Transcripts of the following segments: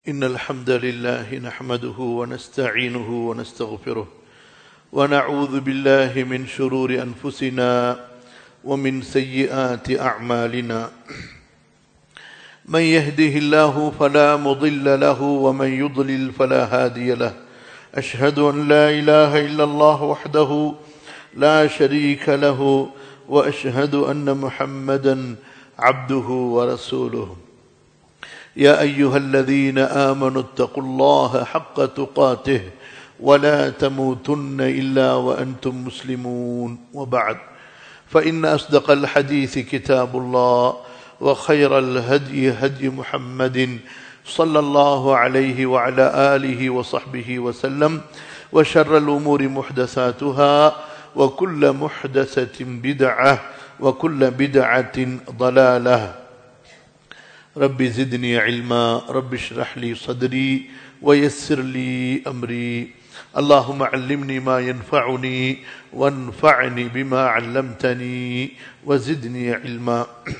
إن الحمد لله نحمده ونستعينه ونستغفره ونعوذ بالله من شرور أنفسنا ومن سيئات أعمالنا من يهده الله فلا مضل له ومن يضلل فلا هادي له أشهد أن لا إله إلا الله وحده لا شريك له وأشهد أن محمدا عبده ورسوله يا أيها الذين آمنوا اتقوا الله حق تقاته ولا تموتن إلا وأنتم مسلمون وبعد فإن أصدق الحديث كتاب الله وخير الهدي هدي محمد صلى الله عليه وعلى آله وصحبه وسلم وشر الأمور محدثاتها وكل محدثة بدعة وكل بدعة ضلالة رب زدني علما رب اشرح لي صدري ويسر لي أمري اللهم علمني ما ينفعني وانفعني بما علمتني وزدني علما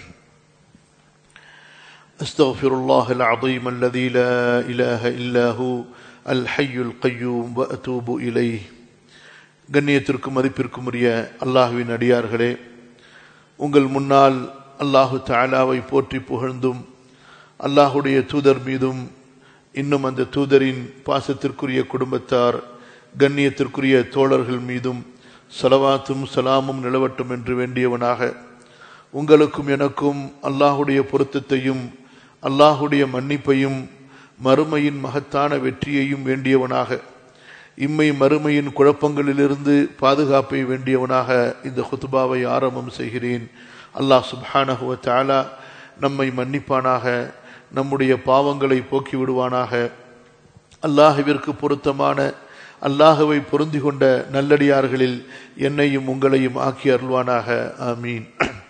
استغفر الله العظيم الذي لا إله إلا هو الحي القيوم وأتوب إليه கண்ணியத்திற்கும் மதிப்பிற்கும் உரிய அல்லாஹுவின் அடியார்களே உங்கள் முன்னால் அல்லாஹு தாலாவை போற்றி புகழ்ந்தும் அல்லாஹுடைய தூதர் மீதும் இன்னும் அந்த தூதரின் பாசத்திற்குரிய குடும்பத்தார் கண்ணியத்திற்குரிய தோழர்கள் மீதும் சலவாத்தும் சலாமும் நிலவட்டும் என்று வேண்டியவனாக உங்களுக்கும் எனக்கும் அல்லாஹுடைய பொருத்தத்தையும் அல்லாஹுடைய மன்னிப்பையும் மறுமையின் மகத்தான வெற்றியையும் வேண்டியவனாக இம்மை மறுமையின் குழப்பங்களிலிருந்து பாதுகாப்பை வேண்டியவனாக இந்த ஹுத்துபாவை ஆரம்பம் செய்கிறேன் அல்லாஹ் சுப்ஹானஹுவ தாலா நம்மை மன்னிப்பானாக நம்முடைய பாவங்களை போக்கி விடுவானாக அல்லாஹுவிற்கு பொருத்தமான அல்லாஹுவை பொருந்தி கொண்ட நல்லடியார்களில் என்னையும் உங்களையும் ஆக்கி அருள்வானாக ஆமீன்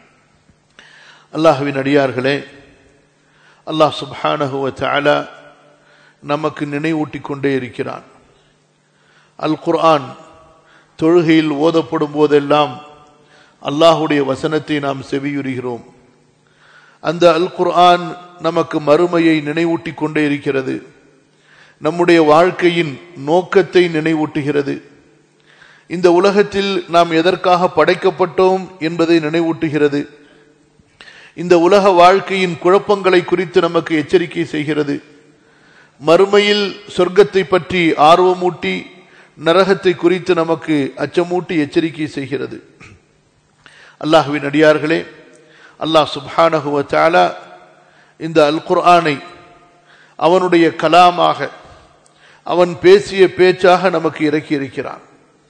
அல்லாஹுவின் அடியார்களே அல்லாஹ் சுப்ஹானஹுவ தாலா நமக்கு நினைவூட்டி கொண்டே இருக்கிறான் அல் குர்ஆன் தொழுகையில் ஓதப்படும் போதெல்லாம் அல்லாஹுடைய வசனத்தை நாம் செவியுறுகிறோம் அந்த அல் குர்ஆன் நமக்கு மறுமையை நினைவூட்டி கொண்டே இருக்கிறது நம்முடைய வாழ்க்கையின் நோக்கத்தை நினைவூட்டுகிறது இந்த உலகத்தில் நாம் எதற்காக படைக்கப்பட்டோம் என்பதை நினைவூட்டுகிறது இந்த உலக வாழ்க்கையின் குழப்பங்களை குறித்து நமக்கு எச்சரிக்கை செய்கிறது மறுமையில் சொர்க்கத்தை பற்றி ஆர்வமூட்டி நரகத்தை குறித்து நமக்கு அச்சமூட்டி எச்சரிக்கை செய்கிறது அல்லாஹுவின் அடியார்களே அல்லாஹ் சுப்ஹானஹுவ தாலா இந்த அல் குர்ஆனை அவனுடைய கலாமாக அவன் பேசிய பேச்சாக நமக்கு இறக்கி இருக்கிறான்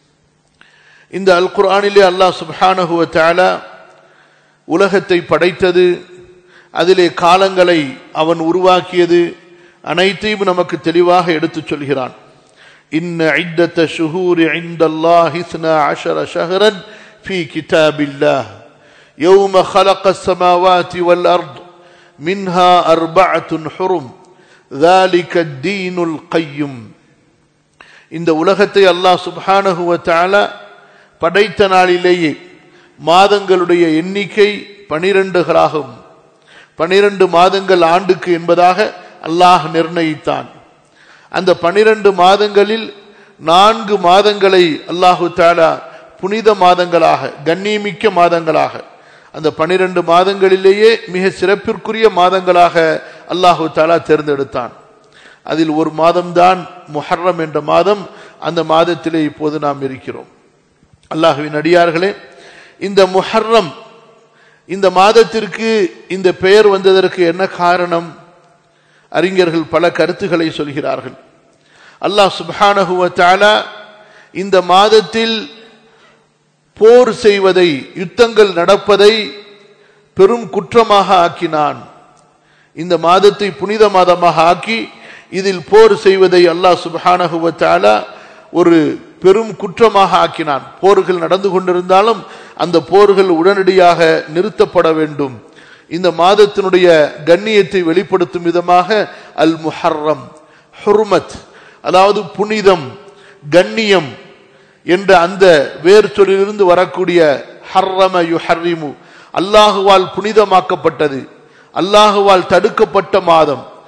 இந்த அல் குர்ஆனிலே அல்லாஹ் சுப்ஹானஹுவ தாலா உலகத்தை படைத்தது அதிலே காலங்களை அவன் உருவாக்கியது அனைத்தையும் நமக்கு தெளிவாக எடுத்துச் சொல்கிறான் إن عدة شهور عند الله اثنا عشر شهرا في كتاب الله يوم خلق السماوات والأرض منها أربعة حرم ذلك الدين القيم இந்த உலகத்தை அல்லாஹ் சுப்ஹானஹு வ தஆலா படைத்த நாளிலேயே மாதங்களுடைய எண்ணிக்கை பனிரெண்டுகளாகும் பனிரெண்டு மாதங்கள் ஆண்டுக்கு என்பதாக அல்லாஹ் நிர்ணயித்தான் அந்த பனிரெண்டு மாதங்களில் நான்கு மாதங்களை அல்லாஹு தாலா புனித மாதங்களாக கண்ணியமிக்க மாதங்களாக அந்த பனிரெண்டு மாதங்களிலேயே மிக சிறப்பிற்குரிய மாதங்களாக அல்லாஹு தாலா தேர்ந்தெடுத்தான் அதில் ஒரு மாதம்தான் முஹர்ரம் என்ற மாதம் அந்த மாதத்திலே இப்போது நாம் இருக்கிறோம் அல்லாஹுவின் அடியார்களே இந்த முஹர்ரம் இந்த மாதத்திற்கு இந்த பெயர் வந்ததற்கு என்ன காரணம் அறிஞர்கள் பல கருத்துக்களை சொல்கிறார்கள் அல்லாஹ் சுபானகுவ தாலா இந்த மாதத்தில் போர் செய்வதை யுத்தங்கள் நடப்பதை பெரும் குற்றமாக ஆக்கினான் இந்த மாதத்தை புனித மாதமாக ஆக்கி இதில் போர் செய்வதை அல்லாஹ் சுபானகுவ தாலா ஒரு பெரும் குற்றமாக ஆக்கினான் போர்கள் நடந்து கொண்டிருந்தாலும் அந்த போர்கள் உடனடியாக நிறுத்தப்பட வேண்டும் இந்த மாதத்தினுடைய கண்ணியத்தை வெளிப்படுத்தும் விதமாக அல் முஹர்ரம் ஹுர்மத் அதாவது புனிதம் கண்ணியம் என்ற அந்த வேர் சொல்லிலிருந்து வரக்கூடிய ஹர்ரம யு ஹர்ரிமு அல்லாஹுவால் புனிதமாக்கப்பட்டது அல்லாஹுவால் தடுக்கப்பட்ட மாதம்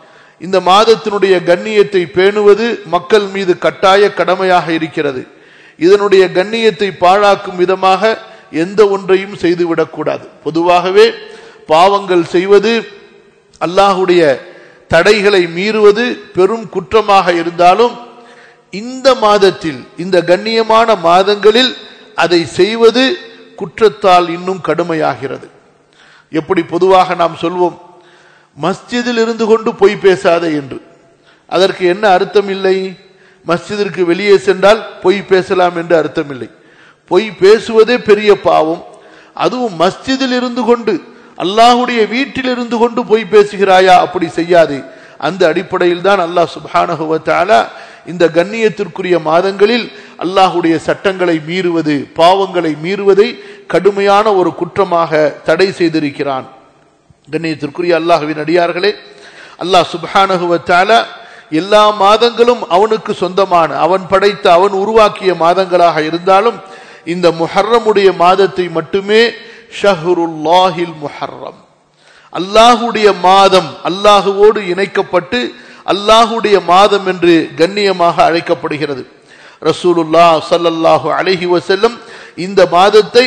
இந்த மாதத்தினுடைய கண்ணியத்தை பேணுவது மக்கள் மீது கட்டாய கடமையாக இருக்கிறது இதனுடைய கண்ணியத்தை பாழாக்கும் விதமாக எந்த ஒன்றையும் செய்துவிடக்கூடாது பொதுவாகவே பாவங்கள் செய்வது அல்லாஹுடைய தடைகளை மீறுவது பெரும் குற்றமாக இருந்தாலும் இந்த மாதத்தில் இந்த கண்ணியமான மாதங்களில் அதை செய்வது குற்றத்தால் இன்னும் கடுமையாகிறது எப்படி பொதுவாக நாம் சொல்வோம் மஸ்ஜிதில் இருந்து கொண்டு பொய் பேசாதே என்று அதற்கு என்ன அர்த்தம் இல்லை மஸ்ஜிதிற்கு வெளியே சென்றால் பொய் பேசலாம் என்று அர்த்தம் இல்லை பொய் பேசுவதே பெரிய பாவம் அதுவும் மஸ்ஜிதில் இருந்து கொண்டு அல்லாஹுடைய வீட்டில் இருந்து கொண்டு பொய் பேசுகிறாயா அப்படி செய்யாதே அந்த அடிப்படையில் தான் அல்லாஹ் சுபானகுவத்தால இந்த கண்ணியத்திற்குரிய மாதங்களில் அல்லாஹுடைய சட்டங்களை மீறுவது பாவங்களை மீறுவதை கடுமையான ஒரு குற்றமாக தடை செய்திருக்கிறான் கண்ணியத்திற்குரிய அல்லாஹுவின் அடியார்களே அல்லாஹ் சுபானகுவத்தால எல்லா மாதங்களும் அவனுக்கு சொந்தமான அவன் படைத்த அவன் உருவாக்கிய மாதங்களாக இருந்தாலும் இந்த முஹர்ரமுடைய மாதத்தை மட்டுமே ஷஹருல்லாஹில் முஹர்ரம் அல்லாஹுடைய மாதம் அல்லாஹுவோடு இணைக்கப்பட்டு அல்லாஹுடைய மாதம் என்று கண்ணியமாக அழைக்கப்படுகிறது ரசூலுல்லா சல்லல்லாஹு அலஹி வசல்லம் இந்த மாதத்தை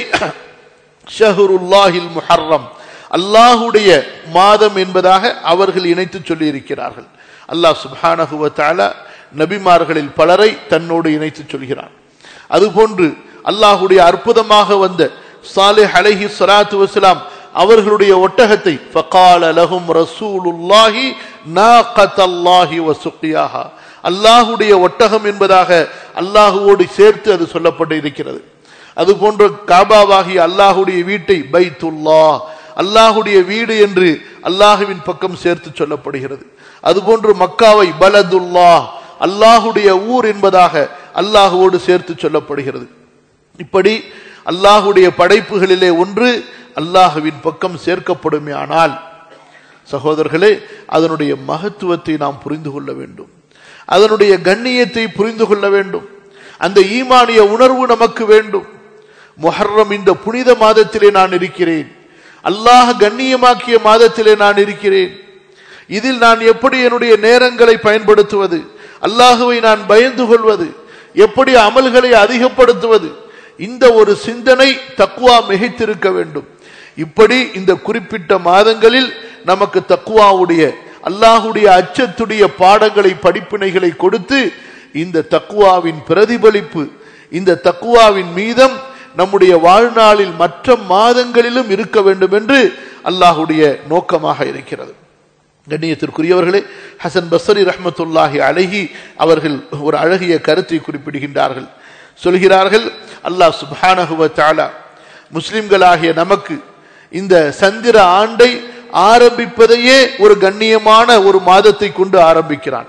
ஷஹருல்லாஹில் முஹர்ரம் அல்லாஹுடைய மாதம் என்பதாக அவர்கள் இணைத்து சொல்லி இருக்கிறார்கள் அல்லாஹ் சுபானகுவத்தால நபிமார்களில் பலரை தன்னோடு இணைத்து சொல்கிறான் அதுபோன்று அல்லாஹுடைய அற்புதமாக வந்த சாலிஹ் அலஹி சலாத்து வசலாம் அவர்களுடைய ஒட்டகத்தை ஃபகால லஹும் ரசூலுல்லாஹி நாகத்தல்லாஹி வசுக்கியாஹா அல்லாஹுடைய ஒட்டகம் என்பதாக அல்லாஹுவோடு சேர்த்து அது சொல்லப்பட்டு இருக்கிறது அது போன்ற காபாவாகிய அல்லாஹுடைய வீட்டை பைத்துல்லா அல்லாஹுடைய வீடு என்று அல்லாஹுவின் பக்கம் சேர்த்து சொல்லப்படுகிறது அதுபோன்று மக்காவை பலதுல்லா அல்லாஹுடைய ஊர் என்பதாக அல்லாஹுவோடு சேர்த்து சொல்லப்படுகிறது இப்படி அல்லாஹுடைய படைப்புகளிலே ஒன்று அல்லாஹுவின் பக்கம் சேர்க்கப்படுமே ஆனால் சகோதரர்களே அதனுடைய மகத்துவத்தை நாம் புரிந்து கொள்ள வேண்டும் அதனுடைய கண்ணியத்தை புரிந்து கொள்ள வேண்டும் அந்த ஈமானிய உணர்வு நமக்கு வேண்டும் முஹர்ரம் இந்த புனித மாதத்திலே நான் இருக்கிறேன் அல்லாஹ் கண்ணியமாக்கிய மாதத்திலே நான் இருக்கிறேன் இதில் நான் எப்படி என்னுடைய நேரங்களை பயன்படுத்துவது அல்லாஹுவை நான் பயந்து கொள்வது எப்படி அமல்களை அதிகப்படுத்துவது இந்த ஒரு சிந்தனை தக்குவா மிகைத்திருக்க வேண்டும் இப்படி இந்த குறிப்பிட்ட மாதங்களில் நமக்கு தக்குவாவுடைய அல்லாஹுடைய அச்சத்துடைய பாடங்களை படிப்பினைகளை கொடுத்து இந்த தக்குவாவின் பிரதிபலிப்பு இந்த தக்குவாவின் மீதம் நம்முடைய வாழ்நாளில் மற்ற மாதங்களிலும் இருக்க வேண்டும் என்று அல்லாஹுடைய நோக்கமாக இருக்கிறது கண்ணியத்திற்குரியவர்களே ஹசன் பசரி ரஹமத்துல்லாஹி அழகி அவர்கள் ஒரு அழகிய கருத்தை குறிப்பிடுகின்றார்கள் சொல்கிறார்கள் அல்லாஹ் சுபானகுவ தாலா முஸ்லிம்களாகிய நமக்கு இந்த சந்திர ஆண்டை ஆரம்பிப்பதையே ஒரு கண்ணியமான ஒரு மாதத்தை கொண்டு ஆரம்பிக்கிறான்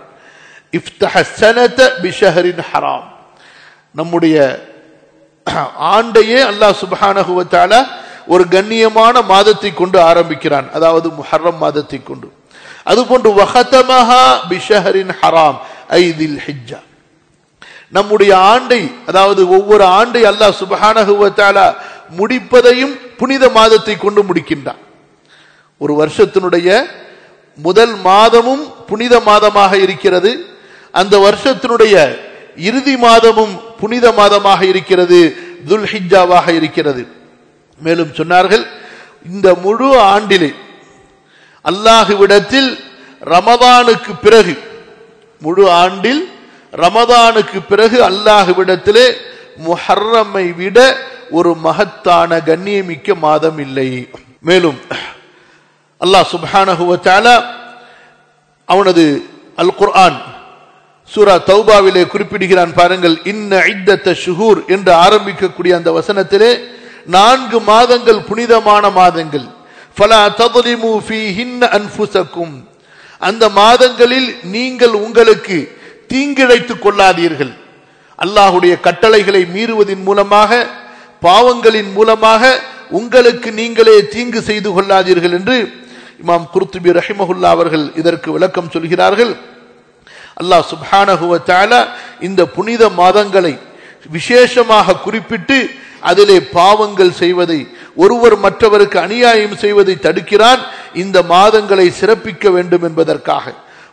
ஹராம் நம்முடைய ஆண்டையே அல்லாஹ் சுபானகுவத்தால ஒரு கண்ணியமான மாதத்தை கொண்டு ஆரம்பிக்கிறான் அதாவது முஹர்ரம் மாதத்தை கொண்டு அதுபோன்று வஹதமஹா பிஷஹரின் ஹராம் ஐதில் ஹிஜ்ஜா நம்முடைய ஆண்டை அதாவது ஒவ்வொரு ஆண்டை அல்லாஹ் சுபஹானகுவத்தால முடிப்பதையும் புனித மாதத்தை கொண்டு முடிக்கின்றான் ஒரு வருஷத்தினுடைய முதல் மாதமும் புனித மாதமாக இருக்கிறது அந்த வருஷத்தினுடைய இறுதி மாதமும் புனித மாதமாக இருக்கிறது துல் ஹிஜாவாக இருக்கிறது மேலும் சொன்னார்கள் இந்த முழு ஆண்டிலே அல்லாஹுவிடத்தில் ரமதானுக்கு பிறகு முழு ஆண்டில் ரமதானுக்கு பிறகு அல்லாஹுவிடத்திலே முஹர்ரமை விட ஒரு மகத்தான கண்ணியமிக்க மாதம் இல்லை மேலும் அல்லாஹ் சுபானகுவத்தால அவனது அல் குர்ஆன் சூரா தௌபாவிலே குறிப்பிடுகிறான் பாருங்கள் இன்ன ஐத்தத்த ஷுகூர் என்று ஆரம்பிக்கக்கூடிய அந்த வசனத்திலே நான்கு மாதங்கள் புனிதமான மாதங்கள் ஃபலா ததுலிமு ஃபீஹின் அன்ஃபுசக்கும் அந்த மாதங்களில் நீங்கள் உங்களுக்கு தீங்கிழைத்துக் கொள்ளாதீர்கள் அல்லாஹுடைய கட்டளைகளை மீறுவதன் மூலமாக பாவங்களின் மூலமாக உங்களுக்கு நீங்களே தீங்கு செய்து கொள்ளாதீர்கள் என்று இமாம் குர்துபி ரஹிமஹுல்லா அவர்கள் இதற்கு விளக்கம் சொல்கிறார்கள் அல்லாஹ் சுப்ஹானஹுவ தஆலா இந்த புனித மாதங்களை விசேஷமாக குறிப்பிட்டு அதிலே பாவங்கள் செய்வதை ஒருவர் மற்றவருக்கு அநியாயம் செய்வதை தடுக்கிறான் இந்த மாதங்களை சிறப்பிக்க வேண்டும் என்பதற்காக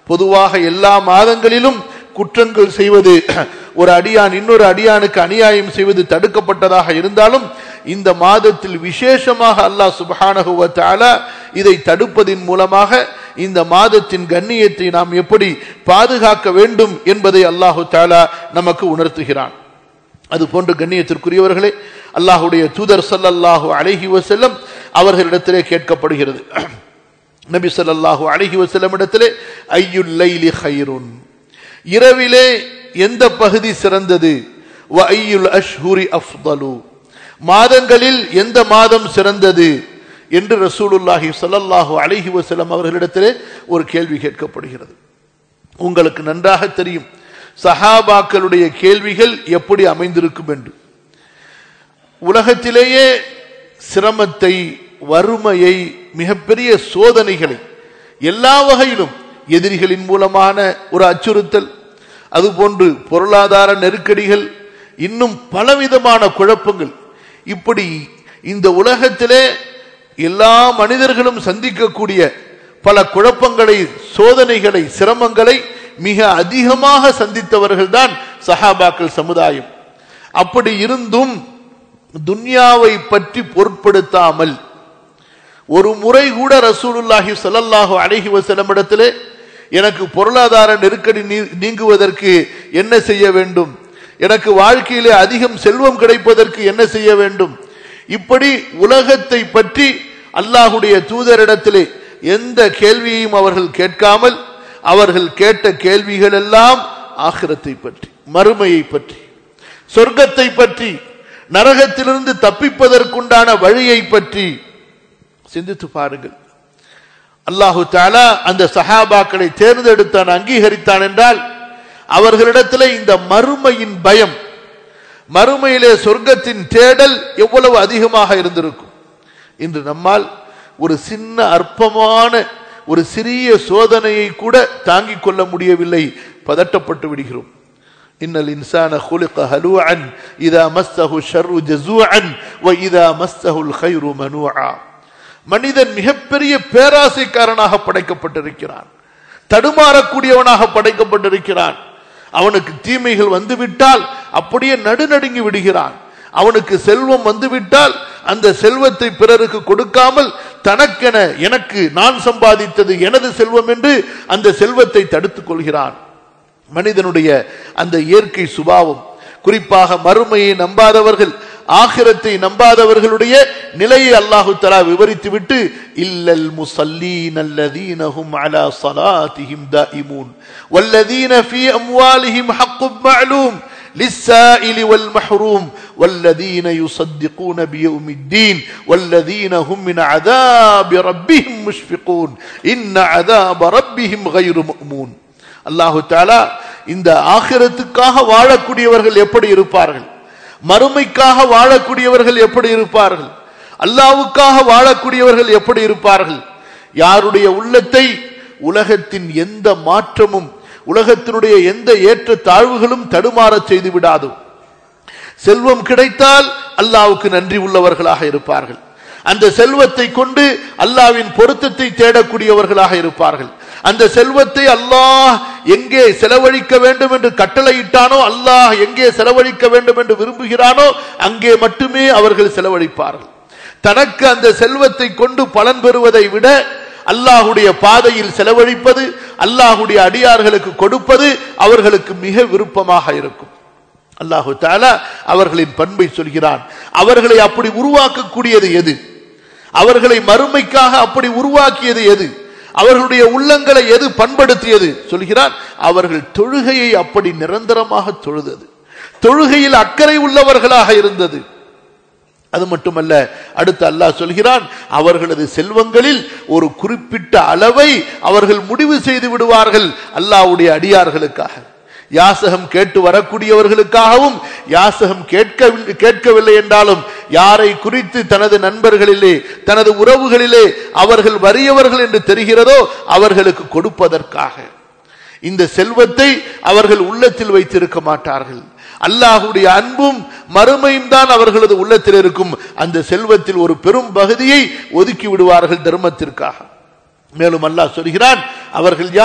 பொதுவாக எல்லா மாதங்களிலும் குற்றங்கள் செய்வது ஒரு அடியான் இன்னொரு அடியானுக்கு அநியாயம் செய்வது தடுக்கப்பட்டதாக இருந்தாலும் இந்த மாதத்தில் விசேஷமாக அல்லாஹ் சுபஹானஹுவ தஆலா இதை தடுப்பதின் மூலமாக இந்த மாதத்தின் கண்ணியத்தை நாம் எப்படி பாதுகாக்க வேண்டும் என்பதை அல்லாஹு தாலா நமக்கு உணர்த்துகிறான் அது போன்று கண்ணியத்திற்குரியவர்களே அல்லாஹுடைய தூதர் ஸல்லல்லாஹு அலைஹி வஸல்லம் அவர்களிடத்திலே கேட்கப்படுகிறது நபி ஸல்லல்லாஹு அலைஹி வஸல்லம் இடத்திலே ஐயுல் லைலி ஹைருன் இரவிலே எந்த பகுதி சிறந்தது வ ஐயுல் அஷ்ஹுரி அஃதலு மாதங்களில் எந்த மாதம் சிறந்தது என்று ரசூலுல்லாஹி ஸல்லல்லாஹு அலைஹி வஸல்லம் அவர்களிடத்திலே ஒரு கேள்வி கேட்கப்படுகிறது உங்களுக்கு நன்றாக தெரியும் சஹாபாக்களுடைய கேள்விகள் எப்படி அமைந்திருக்கும் என்று உலகத்திலேயே சிரமத்தை வறுமையை மிகப்பெரிய சோதனைகளை எல்லா வகையிலும் எதிரிகளின் மூலமான ஒரு அச்சுறுத்தல் அதுபோன்று பொருளாதார நெருக்கடிகள் இன்னும் பலவிதமான குழப்பங்கள் இப்படி இந்த உலகத்திலே எல்லா மனிதர்களும் சந்திக்கக்கூடிய பல குழப்பங்களை சோதனைகளை சிரமங்களை மிக அதிகமாக சந்தித்தவர்கள் தான் சஹாபாக்கள் சமுதாயம் அப்படி இருந்தும் துன்யாவை பற்றி பொருட்படுத்தாமல் ஒரு முறை கூட ரசூலுல்லாஹி ஸல்லல்லாஹு அலைஹி வஸல்லம் இடத்திலே எனக்கு பொருளாதார நெருக்கடி நீ- நீங்குவதற்கு என்ன செய்ய வேண்டும் எனக்கு வாழ்க்கையிலே அதிகம் செல்வம் கிடைப்பதற்கு என்ன செய்ய வேண்டும் இப்படி உலகத்தை பற்றி அல்லாஹுடைய தூதரிடத்திலே எந்த கேள்வியையும் அவர்கள் கேட்காமல் அவர்கள் கேட்ட கேள்விகள் எல்லாம் ஆகிரத்தை பற்றி மறுமையை பற்றி சொர்க்கத்தை பற்றி நரகத்திலிருந்து தப்பிப்பதற்குண்டான வழியை பற்றி சிந்தித்து பாருங்கள் அல்லாஹு தாலா அந்த சஹாபாக்களை தேர்ந்தெடுத்தான் அங்கீகரித்தான் என்றால் அவர்களிடத்தில் இந்த மறுமையின் பயம் மறுமையிலே சொர்க்கத்தின் தேடல் எவ்வளவு அதிகமாக இருந்திருக்கும் இன்று நம்மால் ஒரு சின்ன அற்பமான ஒரு சிறிய சோதனையை கூட தாங்கிக் கொள்ள முடியவில்லை பதட்டப்பட்டு விடுகிறோம் இன்னல் இன்சான خلق هلوعا اذا مسه الشر جزوعا واذا مسه الخير منوعا மனிதன் மிகப்பெரிய பேராசைக்காரனாக படைக்கப்பட்டிருக்கிறான் தடுமாறக்கூடியவனாக படைக்கப்பட்டிருக்கிறான் அவனுக்கு தீமைகள் வந்துவிட்டால் அப்படியே நடுநடுங்கி விடுகிறான் அவனுக்கு செல்வம் வந்துவிட்டால் அந்த செல்வத்தை பிறருக்கு கொடுக்காமல் தனக்கென எனக்கு நான் சம்பாதித்தது எனது செல்வம் என்று அந்த செல்வத்தை தடுத்துக் கொள்கிறான் மனிதனுடைய அந்த இயற்கை சுபாவம் குறிப்பாக மறுமையை நம்பாதவர்கள் ஆகிரத்தை நம்பாதவர்களுடைய நிலையை அல்லாஹு தலா விவரித்து விட்டு இல்லல் முசல்லீன் அல்லதீனஹும் அலா ஸலாத்திஹிம் தாயிமூன் வல்லதீன ஃபீ அம்வாலிஹிம் ஹக்குப் மஅலூம் للسائل والمحروم والذين يصدقون بيوم الدين والذين هم من عذاب ربهم مشفقون إن عذاب ربهم غير مؤمون அல்லாஹு தாலா இந்த ஆகிரத்துக்காக வாழக்கூடியவர்கள் எப்படி இருப்பார்கள் மறுமைக்காக வாழக்கூடியவர்கள் எப்படி இருப்பார்கள் அல்லாவுக்காக வாழக்கூடியவர்கள் எப்படி இருப்பார்கள் யாருடைய உள்ளத்தை உலகத்தின் எந்த மாற்றமும் உலகத்தினுடைய எந்த ஏற்ற தாழ்வுகளும் தடுமாறச் செய்து விடாதோ செல்வம் கிடைத்தால் அல்லாவுக்கு நன்றி உள்ளவர்களாக இருப்பார்கள் அந்த செல்வத்தை கொண்டு அல்லாவின் பொருத்தத்தை தேடக்கூடியவர்களாக இருப்பார்கள் அந்த செல்வத்தை அல்லாஹ் எங்கே செலவழிக்க வேண்டும் என்று கட்டளையிட்டானோ அல்லாஹ் எங்கே செலவழிக்க வேண்டும் என்று விரும்புகிறானோ அங்கே மட்டுமே அவர்கள் செலவழிப்பார்கள் தனக்கு அந்த செல்வத்தை கொண்டு பலன் பெறுவதை விட அல்லாஹுடைய பாதையில் செலவழிப்பது அல்லாஹுடைய அடியார்களுக்கு கொடுப்பது அவர்களுக்கு மிக விருப்பமாக இருக்கும் அல்லாஹு தாலா அவர்களின் பண்பை சொல்கிறான் அவர்களை அப்படி உருவாக்கக்கூடியது எது அவர்களை மறுமைக்காக அப்படி உருவாக்கியது எது அவர்களுடைய உள்ளங்களை எது பண்படுத்தியது சொல்கிறான் அவர்கள் தொழுகையை அப்படி நிரந்தரமாக தொழுதது தொழுகையில் அக்கறை உள்ளவர்களாக இருந்தது அது மட்டுமல்ல அடுத்து அல்லாஹ் சொல்கிறான் அவர்களது செல்வங்களில் ஒரு குறிப்பிட்ட அளவை அவர்கள் முடிவு செய்து விடுவார்கள் அல்லாஹ்வுடைய அடியார்களுக்காக யாசகம் கேட்டு வரக்கூடியவர்களுக்காகவும் யாசகம் கேட்கவில்லை கேட்கவில்லை என்றாலும் யாரை குறித்து தனது நண்பர்களிலே தனது உறவுகளிலே அவர்கள் வறியவர்கள் என்று தெரிகிறதோ அவர்களுக்கு கொடுப்பதற்காக இந்த செல்வத்தை அவர்கள் உள்ளத்தில் வைத்திருக்க மாட்டார்கள் அல்லாஹுடைய அன்பும் மறுமையும் தான் அவர்களது உள்ளத்தில் இருக்கும் அந்த செல்வத்தில் ஒரு பெரும் பகுதியை ஒதுக்கி விடுவார்கள் தர்மத்திற்காக மேலும் அல்லாஹ் சொல்கிறான் அவர்கள் யார்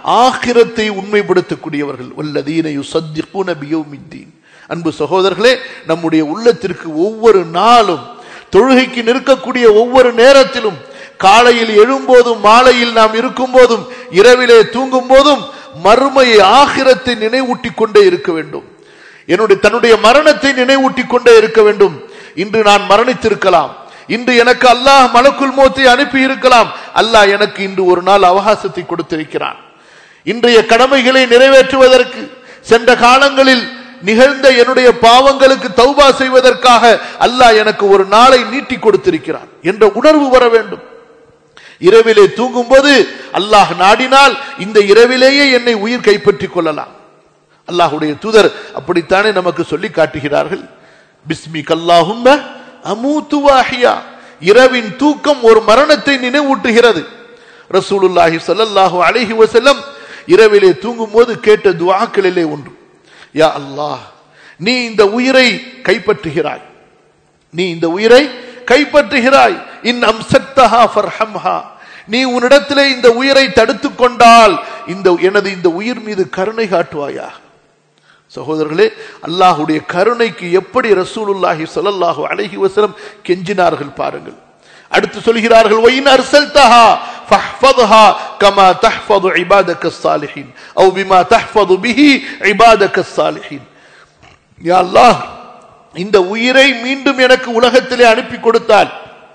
ஆகிரத்தை உண்மைப்படுத்தக்கூடியவர்கள் வல்லதீன யுசத்திகுன பியௌமித்தீன் அன்பு சகோதரர்களே நம்முடைய உள்ளத்திற்கு ஒவ்வொரு நாளும் தொழுகைக்கு நிற்கக்கூடிய ஒவ்வொரு நேரத்திலும் காலையில் எழும்போதும் மாலையில் நாம் இருக்கும் போதும் இரவிலே தூங்கும் போதும் மறுமையை ஆகிரத்தை நினைவூட்டி கொண்டே இருக்க வேண்டும் என்னுடைய தன்னுடைய மரணத்தை நினைவூட்டி கொண்டே இருக்க வேண்டும் இன்று நான் மரணித்திருக்கலாம் இன்று எனக்கு அல்லாஹ் மலக்குல் மோத்தை அனுப்பி இருக்கலாம் அல்லாஹ் எனக்கு இன்று ஒரு நாள் அவகாசத்தை கொடுத்திருக்கிறான் இன்றைய கடமைகளை நிறைவேற்றுவதற்கு சென்ற காலங்களில் நிகழ்ந்த என்னுடைய பாவங்களுக்கு தௌபா செய்வதற்காக அல்லாஹ் எனக்கு ஒரு நாளை நீட்டி கொடுத்திருக்கிறான் என்ற உணர்வு வர வேண்டும் இரவிலே தூங்கும் போது அல்லாஹ் நாடினால் இந்த இரவிலேயே என்னை உயிர் கைப்பற்றிக் கொள்ளலாம் அல்லாஹுடைய தூதர் அப்படித்தானே நமக்கு சொல்லி காட்டுகிறார்கள் பிஸ்மி கல்லாஹும் அமூத்துவாஹியா இரவின் தூக்கம் ஒரு மரணத்தை நினைவூட்டுகிறது ரசூலுல்லாஹி ஸல்லல்லாஹு அலைஹி வஸல்லம் இரவிலே தூங்கும் போது கேட்ட துஆக்களிலே ஒன்று யா அல்லாஹ் நீ இந்த உயிரை கைப்பற்றுகிறாய் நீ இந்த உயிரை கைப்பற்றுகிறாய் இன் அம்சக்தஹா ஃபர்ஹம்ஹா நீ உன்னிடத்திலே இந்த உயிரை தடுத்துக் கொண்டால் இந்த எனது இந்த உயிர் மீது கருணை காட்டுவாயா சகோதரர்களே அல்லாஹுடைய கருணைக்கு எப்படி ரசூலுல்லாஹி ஸல்லல்லாஹு அலைஹி வஸல்லம் கெஞ்சினார்கள் பாருங்கள் அடுத்து சொல்கிறார்கள் ஒயின் அர்சல்தஹா ஃபஹ்ஃபத்ஹா கமா தஹ்ஃபது இபாதக ஸாலிஹின் அவ் பிமா தஹ்ஃபது பிஹி இபாதக ஸாலிஹின் யா அல்லாஹ் இந்த உயிரை மீண்டும் எனக்கு உலகத்திலே அனுப்பி கொடுத்தால்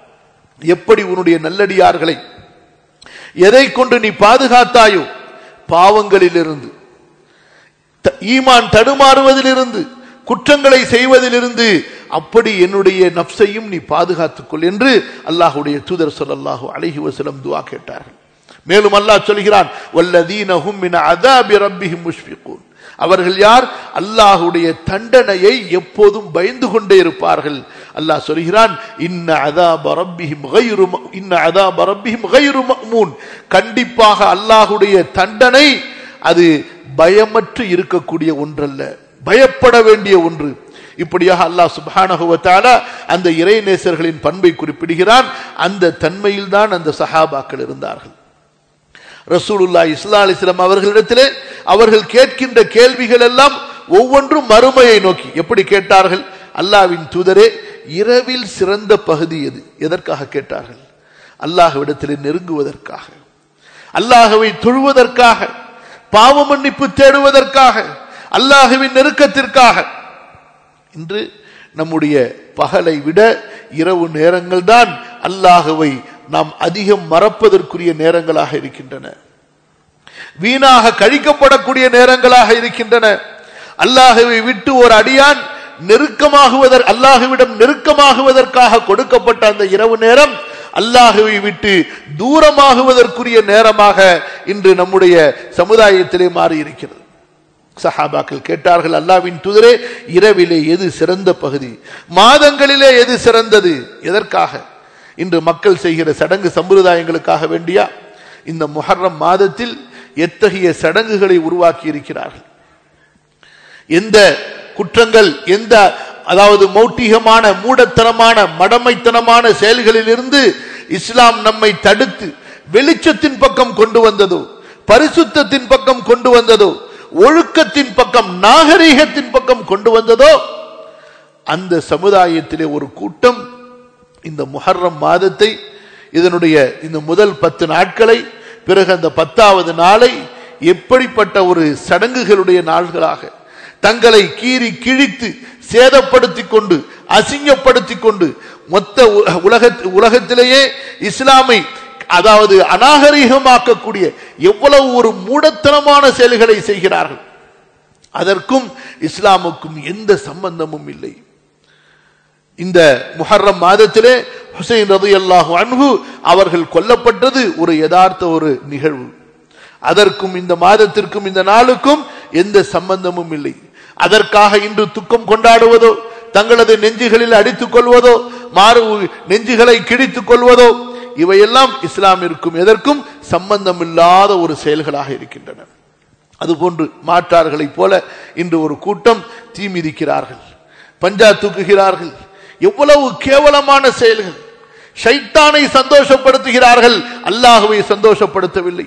எப்படி உன்னுடைய நல்லடியார்களை எதை கொண்டு நீ பாதுகாத்தாயோ பாவங்களிலிருந்து த- ஈமான் தடுமாறுவதிலிருந்து குற்றங்களை செய்வதிலிருந்து அப்படி என்னுடைய நப்சையும் நீ பாதுகாத்துக் கொள் என்று அல்லாஹுடைய தூதர் ஸல்லல்லாஹு அலைஹி வஸல்லம் துஆ கேட்டார்கள் மேலும் அல்லாஹ் சொல்கிறான் வல்லதீன ஹும் மின் அதாபி ரப்பிஹிம் முஷ்ஃபிகூன் அவர்கள் யார் அல்லாஹுடைய தண்டனையை எப்போதும் பயந்து கொண்டே இருப்பார்கள் அல்லாஹ் சொல்கிறான் இன்ன அதாப ரப்பிஹிம் கைரு இன்ன அதாப ரப்பிஹிம் கைரு மஅமூன் கண்டிப்பாக அல்லாஹுடைய தண்டனை அது பயமற்று இருக்கக்கூடிய ஒன்றல்ல பயப்பட வேண்டிய ஒன்று இப்படியாக அல்லாஹ் சுப்ஹானஹு வ தஆலா அந்த இறைநேசர்களின் பண்பை குறிப்பிடுகிறான் அந்த தன்மையில் தான் அந்த சஹாபாக்கள் இருந்தார்கள் ரசூலுல்லா இஸ்லா அலிஸ்லாம் அவர்களிடத்திலே அவர்கள் கேட்கின்ற கேள்விகள் எல்லாம் ஒவ்வொன்றும் மறுமையை நோக்கி எப்படி கேட்டார்கள் அல்லாவின் தூதரே இரவில் சிறந்த பகுதி எது எதற்காக கேட்டார்கள் அல்லாஹ்விடத்திலே நெருங்குவதற்காக அல்லாஹ்வை தொழுவதற்காக பாவ மன்னிப்பு தேடுவதற்காக அல்லாஹுவின் நெருக்கத்திற்காக இன்று நம்முடைய பகலை விட இரவு நேரங்கள் தான் அல்லாஹுவை நாம் அதிகம் மறப்பதற்குரிய நேரங்களாக இருக்கின்றன வீணாக கழிக்கப்படக்கூடிய நேரங்களாக இருக்கின்றன அல்லாஹுவை விட்டு ஒரு அடியான் நெருக்கமாகுவதற் அல்லாஹுவிடம் நெருக்கமாகுவதற்காக கொடுக்கப்பட்ட அந்த இரவு நேரம் அல்லாஹுவை விட்டு தூரமாகுவதற்குரிய நேரமாக இன்று நம்முடைய சமுதாயத்திலே மாறி இருக்கிறது சஹாபாக்கள் கேட்டார்கள் அல்லாவின் தூதரே இரவிலே எது சிறந்த பகுதி மாதங்களிலே எது சிறந்தது எதற்காக இன்று மக்கள் செய்கிற சடங்கு சம்பிரதாயங்களுக்காக வேண்டியா இந்த முஹர்ரம் மாதத்தில் எத்தகைய சடங்குகளை உருவாக்கி இருக்கிறார்கள் எந்த குற்றங்கள் எந்த அதாவது மௌட்டிகமான மூடத்தனமான மடமைத்தனமான செயல்களிலிருந்து இஸ்லாம் நம்மை தடுத்து வெளிச்சத்தின் பக்கம் கொண்டு வந்ததோ பரிசுத்தத்தின் பக்கம் கொண்டு வந்ததோ ஒழுக்கத்தின் பக்கம் நாகரீகத்தின் பக்கம் கொண்டு வந்ததோ அந்த சமுதாயத்திலே ஒரு கூட்டம் இந்த முஹர்ரம் மாதத்தை இதனுடைய இந்த முதல் பத்து நாட்களை பிறகு அந்த பத்தாவது நாளை எப்படிப்பட்ட ஒரு சடங்குகளுடைய நாள்களாக தங்களை கீறி கிழித்து சேதப்படுத்தி கொண்டு அசிங்கப்படுத்தி கொண்டு மொத்த உலக உலகத்திலேயே இஸ்லாமை அதாவது அநாகரீகமாக்கக்கூடிய எவ்வளவு ஒரு மூடத்தனமான செயல்களை செய்கிறார்கள் அதற்கும் இஸ்லாமுக்கும் எந்த சம்பந்தமும் இல்லை இந்த முஹர்ரம் மாதத்திலே ஹுசைன் ரது அல்லாஹு அன்பு அவர்கள் கொல்லப்பட்டது ஒரு யதார்த்த ஒரு நிகழ்வு அதற்கும் இந்த மாதத்திற்கும் இந்த நாளுக்கும் எந்த சம்பந்தமும் இல்லை அதற்காக இன்று துக்கம் கொண்டாடுவதோ தங்களது நெஞ்சுகளில் அடித்துக் கொள்வதோ மாறு நெஞ்சுகளை கிழித்துக் கொள்வதோ இவையெல்லாம் இஸ்லாமிற்கும் எதற்கும் சம்பந்தம் இல்லாத ஒரு செயல்களாக இருக்கின்றன அதுபோன்று மாற்றார்களைப் போல இன்று ஒரு கூட்டம் தீ மிதிக்கிறார்கள் பஞ்சா தூக்குகிறார்கள் எவ்வளவு கேவலமான செயல்கள் ஷைத்தானை சந்தோஷப்படுத்துகிறார்கள் அல்லாஹுவை சந்தோஷப்படுத்தவில்லை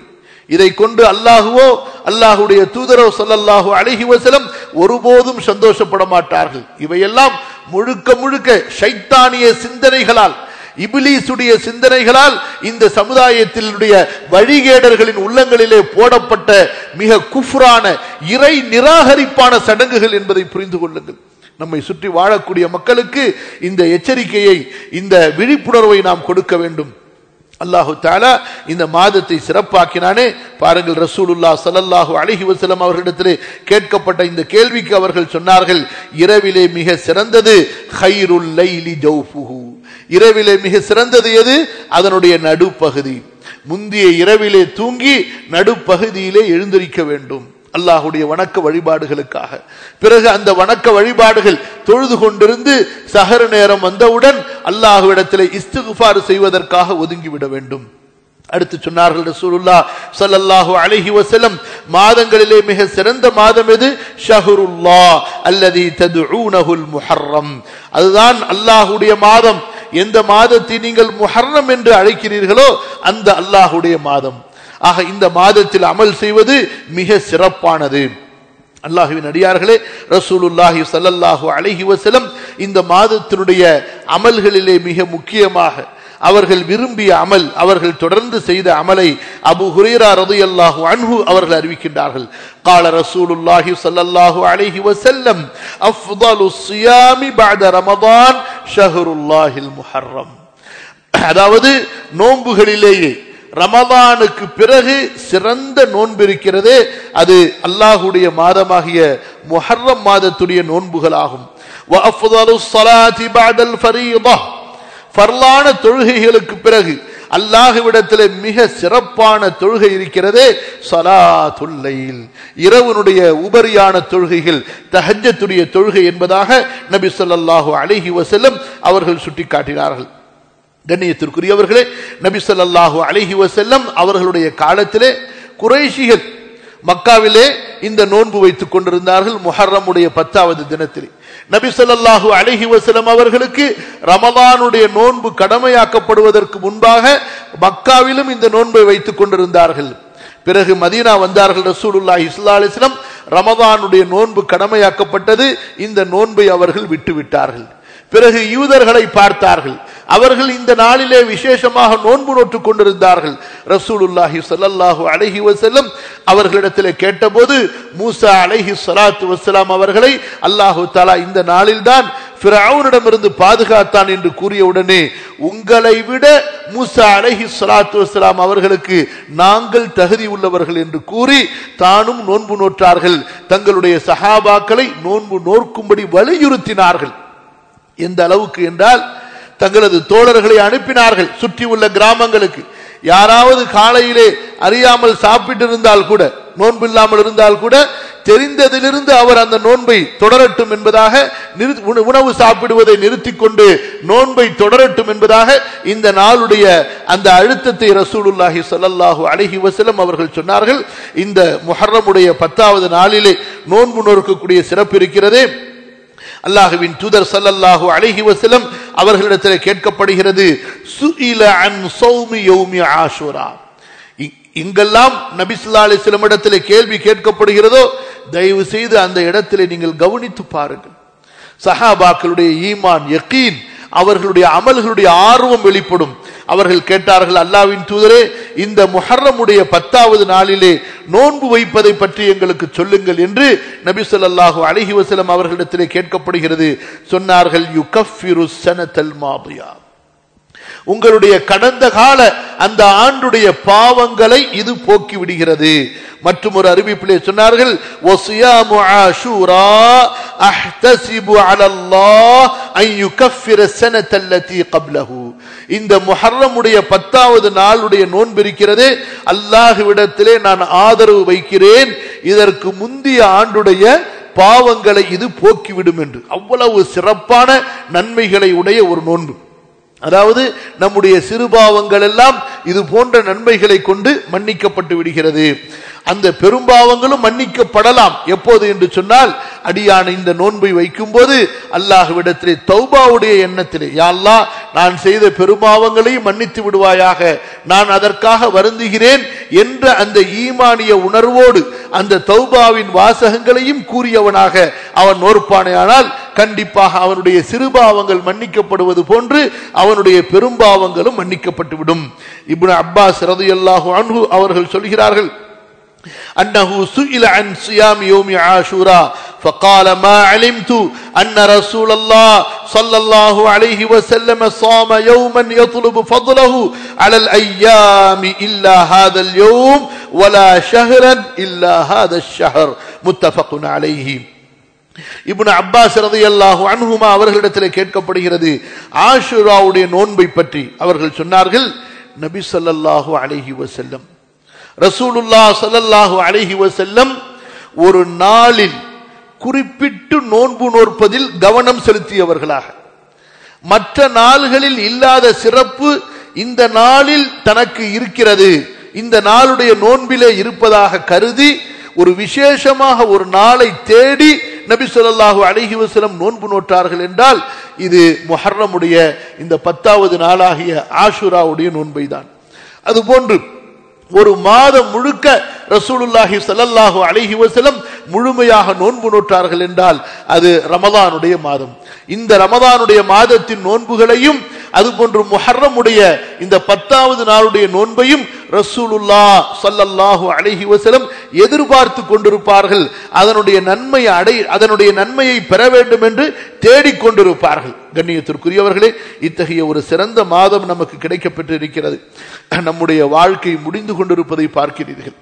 இதை கொண்டு அல்லாஹுவோ அல்லாஹுடைய தூதரோ சொல்லல்லாஹு அழகி வசலம் ஒருபோதும் சந்தோஷப்பட மாட்டார்கள் இவையெல்லாம் முழுக்க முழுக்க ஷைத்தானிய சிந்தனைகளால் இபிலீசுடைய சிந்தனைகளால் இந்த சமுதாயத்தினுடைய வழிகேடர்களின் உள்ளங்களிலே போடப்பட்ட மிக குஃப்ரான இறை நிராகரிப்பான சடங்குகள் என்பதை புரிந்து கொள்ளுங்கள் நம்மை சுற்றி வாழக்கூடிய மக்களுக்கு இந்த எச்சரிக்கையை இந்த விழிப்புணர்வை நாம் கொடுக்க வேண்டும் அல்லாஹு தாலா இந்த மாதத்தை சிறப்பாக்கினானே பாருங்கள் ரசூலுல்லா சல்லல்லாஹு அலஹி வசலம் அவர்களிடத்திலே கேட்கப்பட்ட இந்த கேள்விக்கு அவர்கள் சொன்னார்கள் இரவிலே மிக சிறந்தது ஹைருல் லைலி ஜௌஃபுஹு இரவிலே மிக சிறந்தது எது அதனுடைய நடுப்பகுதி முந்திய இரவிலே தூங்கி நடுப்பகுதியிலே எழுந்திருக்க வேண்டும் அல்லாஹுடைய வணக்க வழிபாடுகளுக்காக பிறகு அந்த வணக்க வழிபாடுகள் தொழுது கொண்டிருந்து சகர நேரம் வந்தவுடன் அல்லாஹுவிடத்தில் இஸ்துகுஃபார் செய்வதற்காக ஒதுங்கிவிட வேண்டும் அடுத்து சொன்னார்கள் ரசூலுல்லா ஸல்லல்லாஹு அலைஹி வஸல்லம் மாதங்களிலே மிக சிறந்த மாதம் எது ஷஹ்ருல்லா அல்லதி ததுஊனஹுல் முஹர்ரம் அதுதான் அல்லாஹ்வுடைய மாதம் எந்த மாதத்தை நீங்கள் முஹர்ரம் என்று அழைக்கிறீர்களோ அந்த அல்லாஹ்வுடைய மாதம் ஆக இந்த மாதத்தில் அமல் செய்வது மிக சிறப்பானது அல்லாஹுவின் அடியார்களே ரசூலுல்லாஹி சல்லல்லாஹு அலைஹி வஸல்லம் இந்த மாதத்தினுடைய அமல்களிலே மிக முக்கியமாக அவர்கள் விரும்பிய அமல் அவர்கள் தொடர்ந்து செய்த அமலை அபு ஹுரேரா ரதியல்லாஹு அன்ஹு அவர்கள் அறிவிக்கின்றார்கள் قال رسول الله صلى الله عليه وسلم أفضل الصيام بعد رمضان شهر الله المحرم அதாவது நோன்புகளிலேயே ரமதானுக்கு பிறகு சிறந்த நோன்பு இருக்கிறதே அது அல்லாஹுடைய மாதமாகிய முஹர்ரம் மாதத்துடைய நோன்புகளாகும் ஃபர்லான தொழுகைகளுக்கு பிறகு அல்லாஹுவிடத்தில் மிக சிறப்பான தொழுகை இருக்கிறதே சலாத்துல்லையில் இரவனுடைய உபரியான தொழுகைகள் தஹஜத்துடைய தொழுகை என்பதாக நபி சொல்லாஹு அலஹி வசல்லம் அவர்கள் சுட்டிக்காட்டினார்கள் கண்ணியத்திற்குரியவர்களே நபி சொல்லாஹு அலஹி வசல்லம் அவர்களுடைய காலத்திலே குறைஷிகள் மக்காவிலே இந்த நோன்பு வைத்துக் கொண்டிருந்தார்கள் முஹர்ரமுடைய பத்தாவது தினத்திலே நபி சொல்லாஹு அலஹி வசலம் அவர்களுக்கு ரமதானுடைய நோன்பு கடமையாக்கப்படுவதற்கு முன்பாக மக்காவிலும் இந்த நோன்பை வைத்துக் கொண்டிருந்தார்கள் பிறகு மதீனா வந்தார்கள் ரசூலுல்லா இஸ்லா அலிஸ்லாம் ரமதானுடைய நோன்பு கடமையாக்கப்பட்டது இந்த நோன்பை அவர்கள் விட்டுவிட்டார்கள் பிறகு யூதர்களை பார்த்தார்கள் அவர்கள் இந்த நாளிலே விசேஷமாக நோன்பு நோட்டுக் கொண்டிருந்தார்கள் ரசூலுல்லாஹி சல்லாஹூ அலஹி வசல்லம் அவர்களிடத்தில் கேட்டபோது மூசா அலஹி சலாத்து வசலாம் அவர்களை அல்லாஹு தாலா இந்த நாளில்தான் பிறவுனிடமிருந்து பாதுகாத்தான் என்று கூறியவுடனே உங்களை விட மூசா அலஹி சலாத்து வசலாம் அவர்களுக்கு நாங்கள் தகுதி உள்ளவர்கள் என்று கூறி தானும் நோன்பு நோற்றார்கள் தங்களுடைய சஹாபாக்களை நோன்பு நோக்கும்படி வலியுறுத்தினார்கள் எந்த அளவுக்கு என்றால் தங்களது தோழர்களை அனுப்பினார்கள் சுற்றி உள்ள கிராமங்களுக்கு யாராவது காலையிலே அறியாமல் சாப்பிட்டு இருந்தால் கூட நோன்பு இல்லாமல் இருந்தால் கூட தெரிந்ததிலிருந்து அவர் அந்த நோன்பை தொடரட்டும் என்பதாக உணவு சாப்பிடுவதை நிறுத்தி கொண்டு நோன்பை தொடரட்டும் என்பதாக இந்த நாளுடைய அந்த அழுத்தத்தை ரசூலுல்லாஹி சொல்லல்லாஹு அழகி வசலம் அவர்கள் சொன்னார்கள் இந்த முஹர்ரமுடைய பத்தாவது நாளிலே நோன்பு நோக்கக்கூடிய சிறப்பு இருக்கிறதே அல்லாஹுவின் தூதர் சல்லல்லாஹு அழகி வசலம் அவர்களிடத்தில் கேட்கப்படுகிறது சுஇல அன் சௌமி யௌமி ஆஷுரா இங்கெல்லாம் நபிசுல்லா அலிஸ்லம் இடத்துல கேள்வி கேட்கப்படுகிறதோ தயவு செய்து அந்த இடத்திலே நீங்கள் கவனித்து பாருங்கள் சஹாபாக்களுடைய ஈமான் யக்கீன் அவர்களுடைய அமல்களுடைய ஆர்வம் வெளிப்படும் அவர்கள் கேட்டார்கள் அல்லாவின் தூதரே இந்த முஹர்ரமுடைய பத்தாவது நாளிலே நோன்பு வைப்பதை பற்றி எங்களுக்கு சொல்லுங்கள் என்று நபி சொல்லாஹு அலஹி வசலம் அவர்களிடத்திலே கேட்கப்படுகிறது சொன்னார்கள் யு கஃபிரு சனத்தல் மாபியா உங்களுடைய கடந்த கால அந்த ஆண்டுடைய பாவங்களை இது போக்கி விடுகிறது மற்றும் ஒரு அறிவிப்பிலே சொன்னார்கள் ஒசியாமு ஆஷூரா அஹ்தசிபு அலல்லாஹ் அன் யுகஃபிர ஸனத்தல்லதி கப்லஹு இந்த முஹர்ரமுடைய பத்தாவது நாளுடைய நோன்பு இருக்கிறதே அல்லாஹ்விடத்திலே நான் ஆதரவு வைக்கிறேன் இதற்கு முந்திய ஆண்டுடைய பாவங்களை இது போக்கிவிடும் என்று அவ்வளவு சிறப்பான நன்மைகளை உடைய ஒரு நோன்பு அதாவது நம்முடைய சிறுபாவங்கள் எல்லாம் இது போன்ற நன்மைகளை கொண்டு மன்னிக்கப்பட்டு விடுகிறது அந்த பெரும்பாவங்களும் மன்னிக்கப்படலாம் எப்போது என்று சொன்னால் அடியான இந்த நோன்பை வைக்கும்போது அல்லாஹ்விடத்திலே தௌபாவுடைய எண்ணத்திலே யாழ்லா நான் செய்த பெரும்பாவங்களையும் மன்னித்து விடுவாயாக நான் அதற்காக வருந்துகிறேன் என்ற அந்த ஈமானிய உணர்வோடு அந்த தௌபாவின் வாசகங்களையும் கூறியவனாக அவன் நோற்பானையானால் கண்டிப்பாக அவனுடைய சிறுபாவங்கள் மன்னிக்கப்படுவது போன்று அவனுடைய பெரும்பாவங்களும் மன்னிக்கப்பட்டுவிடும் இப்னு அப்பாஸ் ரதியல்லாஹு அன்ஹு அவர்கள் சொல்கிறார்கள் أنه سئل عن صيام يوم عاشوراء فقال ما علمت أن رسول الله صلى الله عليه وسلم صام يوما يطلب فضله على الأيام إلا هذا اليوم ولا شهرا إلا هذا الشهر متفق عليه இப்னு அப்பாஸ் ரதியல்லாஹு அன்ஹுமா அவர்களிடத்தில் கேட்கப்படுகிறது ஆஷுராவுடைய நோன்பை பற்றி அவர்கள் சொன்னார்கள் நபி ஸல்லல்லாஹு அலைஹி வஸல்லம் ரசூலுல்லா ஸல்லல்லாஹு அலைஹி வஸல்லம் ஒரு நாளில் குறிப்பிட்டு நோன்பு நோற்பதில் கவனம் செலுத்தியவர்களாக மற்ற நாள்களில் இல்லாத சிறப்பு இந்த நாளில் தனக்கு இருக்கிறது இந்த நாளுடைய நோன்பிலே இருப்பதாக கருதி ஒரு விசேஷமாக ஒரு நாளை தேடி நபி ஸல்லல்லாஹு அலைஹி வஸல்லம் நோன்பு நோட்டார்கள் என்றால் இது முஹர்ரமுடைய இந்த பத்தாவது நாளாகிய ஆஷுராவுடைய நோன்பை தான் அதுபோன்று ஒரு மாதம் முழுக்க ரசூலுல்லாஹி ஸல்லல்லாஹு அலைஹி வஸல்லம் முழுமையாக நோன்பு நோட்டார்கள் என்றால் அது ரமதானுடைய மாதம் இந்த ரமதானுடைய மாதத்தின் நோன்புகளையும் அதுபோன்று முஹர்ரமுடைய இந்த பத்தாவது நாளுடைய நோன்பையும் ரசூலுல்லா ஸல்லல்லாஹு அலைஹி வஸல்லம் எதிர்பார்த்து கொண்டிருப்பார்கள் அதனுடைய நன்மை அடை அதனுடைய நன்மையை பெற வேண்டும் என்று தேடிக் கொண்டிருப்பார்கள் கண்ணியத்திற்குரியவர்களே இத்தகைய ஒரு சிறந்த மாதம் நமக்கு கிடைக்கப்பட்டு இருக்கிறது நம்முடைய வாழ்க்கை முடிந்து கொண்டிருப்பதை பார்க்கிறீர்கள்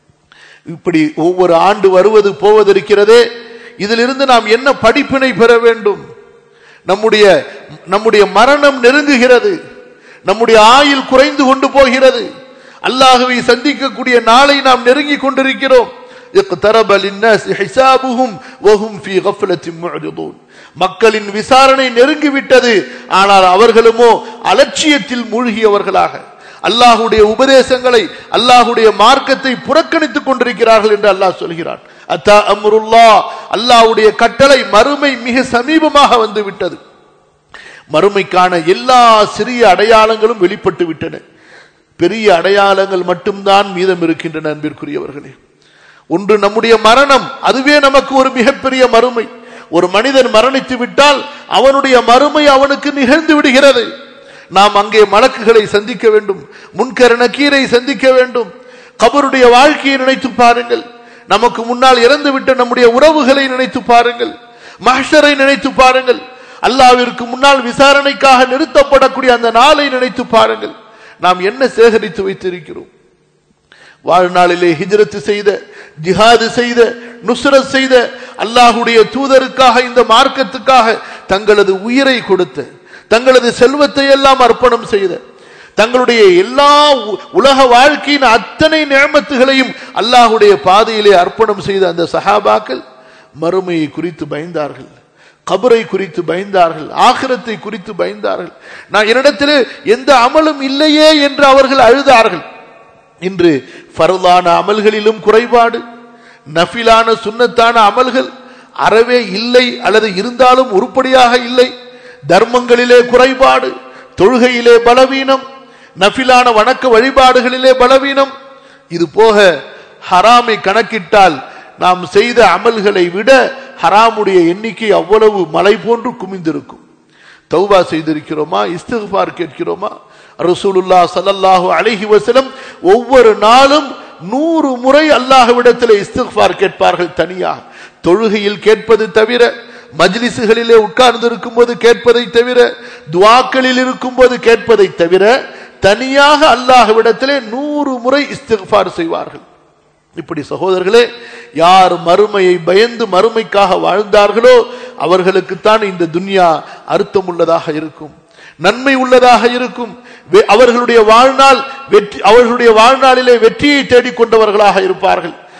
இப்படி ஒவ்வொரு ஆண்டு வருவது போவது இருக்கிறதே இதிலிருந்து நாம் என்ன படிப்பினை பெற வேண்டும் நம்முடைய நம்முடைய மரணம் நெருங்குகிறது நம்முடைய ஆயுள் குறைந்து கொண்டு போகிறது அல்லாஹுவை சந்திக்கக்கூடிய நாளை நாம் நெருங்கி கொண்டிருக்கிறோம் اقترب للناس حسابهم وهم في غفلة معرضون மக்களின் விசாரணை நெருங்கிவிட்டது ஆனால் அவர்களுமோ அலட்சியத்தில் மூழ்கியவர்களாக அல்லாஹுடைய உபதேசங்களை அல்லாஹுடைய மார்க்கத்தை புறக்கணித்துக் கொண்டிருக்கிறார்கள் என்று அல்லாஹ் சொல்கிறான் அத்தா அம்ருல்லா அல்லாஹுடைய கட்டளை மறுமை மிக சமீபமாக வந்து விட்டது மறுமைக்கான எல்லா சிறிய அடையாளங்களும் வெளிப்பட்டு விட்டன பெரிய அடையாளங்கள் மட்டும்தான் மீதம் இருக்கின்றன அன்பிற்குரியவர்களே ஒன்று நம்முடைய மரணம் அதுவே நமக்கு ஒரு மிகப்பெரிய மறுமை ஒரு மனிதன் மரணித்து விட்டால் அவனுடைய மறுமை அவனுக்கு நிகழ்ந்து விடுகிறது நாம் அங்கே மலக்குகளை சந்திக்க வேண்டும் முன்கர நக்கீரை சந்திக்க வேண்டும் கபருடைய வாழ்க்கையை நினைத்து பாருங்கள் நமக்கு முன்னால் இறந்துவிட்ட நம்முடைய உறவுகளை நினைத்து பாருங்கள் மஹஷரை நினைத்து பாருங்கள் அல்லாவிற்கு முன்னால் விசாரணைக்காக நிறுத்தப்படக்கூடிய அந்த நாளை நினைத்து பாருங்கள் நாம் என்ன சேகரித்து வைத்திருக்கிறோம் வாழ்நாளிலே ஹிஜ்ரத்து செய்த ஜிஹாது செய்த நுஸ்ரத் செய்த அல்லாஹுடைய தூதருக்காக இந்த மார்க்கத்துக்காக தங்களது உயிரை கொடுத்த தங்களது செல்வத்தை எல்லாம் அர்ப்பணம் செய்த தங்களுடைய எல்லா உலக வாழ்க்கையின் அத்தனை நியமத்துகளையும் அல்லாஹுடைய பாதையிலே அர்ப்பணம் செய்த அந்த சஹாபாக்கள் மறுமையை குறித்து பயந்தார்கள் கபரை குறித்து பயந்தார்கள் ஆகிரத்தை குறித்து பயந்தார்கள் நான் என்னிடத்தில் எந்த அமலும் இல்லையே என்று அவர்கள் அழுதார்கள் இன்று ஃபருளான அமல்களிலும் குறைபாடு நஃபிலான சுண்ணத்தான அமல்கள் அறவே இல்லை அல்லது இருந்தாலும் உருப்படியாக இல்லை தர்மங்களிலே குறைபாடு தொழுகையிலே பலவீனம் நஃபிலான வணக்க வழிபாடுகளிலே பலவீனம் இது போக ஹராமை கணக்கிட்டால் நாம் செய்த அமல்களை விட ஹராமுடைய எண்ணிக்கை அவ்வளவு மலை போன்று குமிந்திருக்கும் தௌபா செய்திருக்கிறோமா இஸ்திஃபார் கேட்கிறோமா ரசூலுல்லா சல்லல்லாஹு அலைஹி வஸல்லம் ஒவ்வொரு நாளும் நூறு முறை அல்லாஹ்விடத்தில் இஸ்திஃபார் கேட்பார்கள் தனியாக தொழுகையில் கேட்பது தவிர மஜ்லிசுகளிலே உட்கார்ந்து இருக்கும் போது கேட்பதை தவிர துவாக்களில் இருக்கும் போது கேட்பதை தவிர தனியாக அல்லாஹ்விடத்திலே நூறு முறை இஸ்திஃபார் செய்வார்கள் இப்படி சகோதரர்களே யார் மறுமையை பயந்து மறுமைக்காக வாழ்ந்தார்களோ அவர்களுக்குத்தான் இந்த துன்யா அர்த்தமுள்ளதாக இருக்கும் நன்மை உள்ளதாக இருக்கும் அவர்களுடைய வாழ்நாள் வெற்றி அவர்களுடைய வாழ்நாளிலே வெற்றியை தேடிக்கொண்டவர்களாக இருப்பார்கள்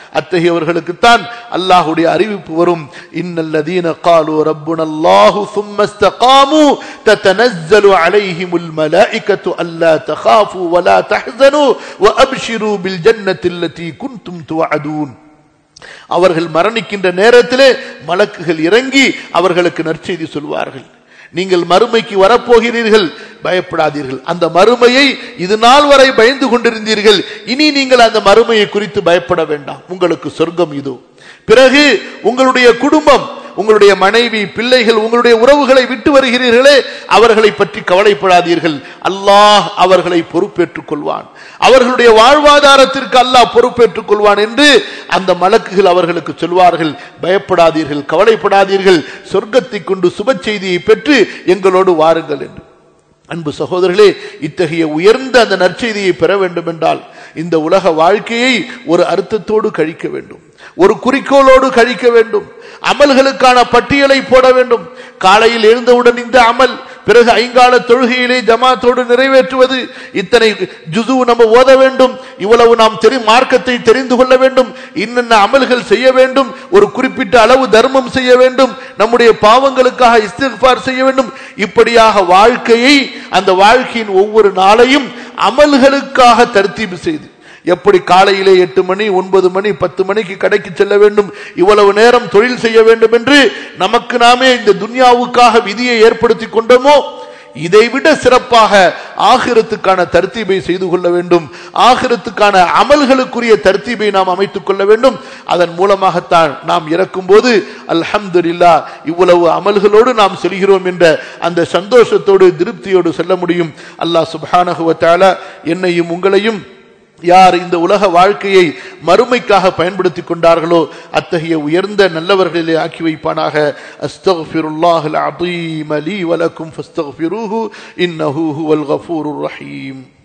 அத்தகையவர்களுக்குத்தான் அல்லாஹுடைய அறிவிப்பு வரும் இன்னல்லதீன காலு ரப்புன அல்லாஹு ثم استقاموا تتنزل عليهم الملائكة ألا تخافوا ولا تحزنوا وأبشروا بالجنة التي كنتم توعدون அவர்கள் மரணிக்கின்ற நேரத்திலே மலக்குகள் இறங்கி அவர்களுக்கு நற்செய்தி சொல்வார்கள் நீங்கள் மறுமைக்கு வரப்போகிறீர்கள் பயப்படாதீர்கள் அந்த மறுமையை இது நாள் வரை பயந்து கொண்டிருந்தீர்கள் இனி நீங்கள் அந்த மறுமையை குறித்து பயப்பட வேண்டாம் உங்களுக்கு சொர்க்கம் இதோ பிறகு உங்களுடைய குடும்பம் உங்களுடைய மனைவி பிள்ளைகள் உங்களுடைய உறவுகளை விட்டு வருகிறீர்களே அவர்களை பற்றி கவலைப்படாதீர்கள் அல்லாஹ் அவர்களை பொறுப்பேற்றுக் கொள்வான் அவர்களுடைய வாழ்வாதாரத்திற்கு அல்லாஹ் பொறுப்பேற்றுக் கொள்வான் என்று அந்த மலக்குகள் அவர்களுக்கு சொல்வார்கள் பயப்படாதீர்கள் கவலைப்படாதீர்கள் சொர்க்கத்தை கொண்டு சுப செய்தியை பெற்று எங்களோடு வாருங்கள் என்று அன்பு சகோதரர்களே இத்தகைய உயர்ந்த அந்த நற்செய்தியை பெற வேண்டும் என்றால் இந்த உலக வாழ்க்கையை ஒரு அர்த்தத்தோடு கழிக்க வேண்டும் ஒரு குறிக்கோளோடு கழிக்க வேண்டும் அமல்களுக்கான பட்டியலை போட வேண்டும் காலையில் எழுந்தவுடன் இந்த அமல் பிறகு ஐங்கால தொழுகையிலே ஜமாத்தோடு நிறைவேற்றுவது இத்தனை ஜுசு நம்ம ஓத வேண்டும் இவ்வளவு நாம் தெரி மார்க்கத்தை தெரிந்து கொள்ள வேண்டும் இன்னென்ன அமல்கள் செய்ய வேண்டும் ஒரு குறிப்பிட்ட அளவு தர்மம் செய்ய வேண்டும் நம்முடைய பாவங்களுக்காக இஸ்திஃபார் செய்ய வேண்டும் இப்படியாக வாழ்க்கையை அந்த வாழ்க்கையின் ஒவ்வொரு நாளையும் அமல்களுக்காக தர்த்தீபு செய்து எப்படி காலையிலே எட்டு மணி ஒன்பது மணி பத்து மணிக்கு கடைக்கு செல்ல வேண்டும் இவ்வளவு நேரம் தொழில் செய்ய வேண்டும் என்று நமக்கு நாமே இந்த துன்யாவுக்காக விதியை ஏற்படுத்தி கொண்டோமோ இதைவிட சிறப்பாக ஆகிரத்துக்கான தர்த்தீபை செய்து கொள்ள வேண்டும் ஆகிரத்துக்கான அமல்களுக்குரிய தர்த்தீபை நாம் அமைத்துக் கொள்ள வேண்டும் அதன் மூலமாகத்தான் நாம் இறக்கும் போது அல்ஹம்துல்லா இவ்வளவு அமல்களோடு நாம் செல்கிறோம் என்ற அந்த சந்தோஷத்தோடு திருப்தியோடு செல்ல முடியும் அல்லாஹ் சுபானகுவத்தால என்னையும் உங்களையும் யார் இந்த உலக வாழ்க்கையை மறுமைக்காக பயன்படுத்திக் கொண்டார்களோ அத்தகைய உயர்ந்த நல்லவர்களிலே ஆக்கி வைப்பானாக அஸ்தக்ஃபிருல்லாஹில் அதீம் லீ வலக்கும் ஃபஸ்தக்ஃபிரூஹு இன்னஹு ஹுவல் கஃபூருர் ரஹீம்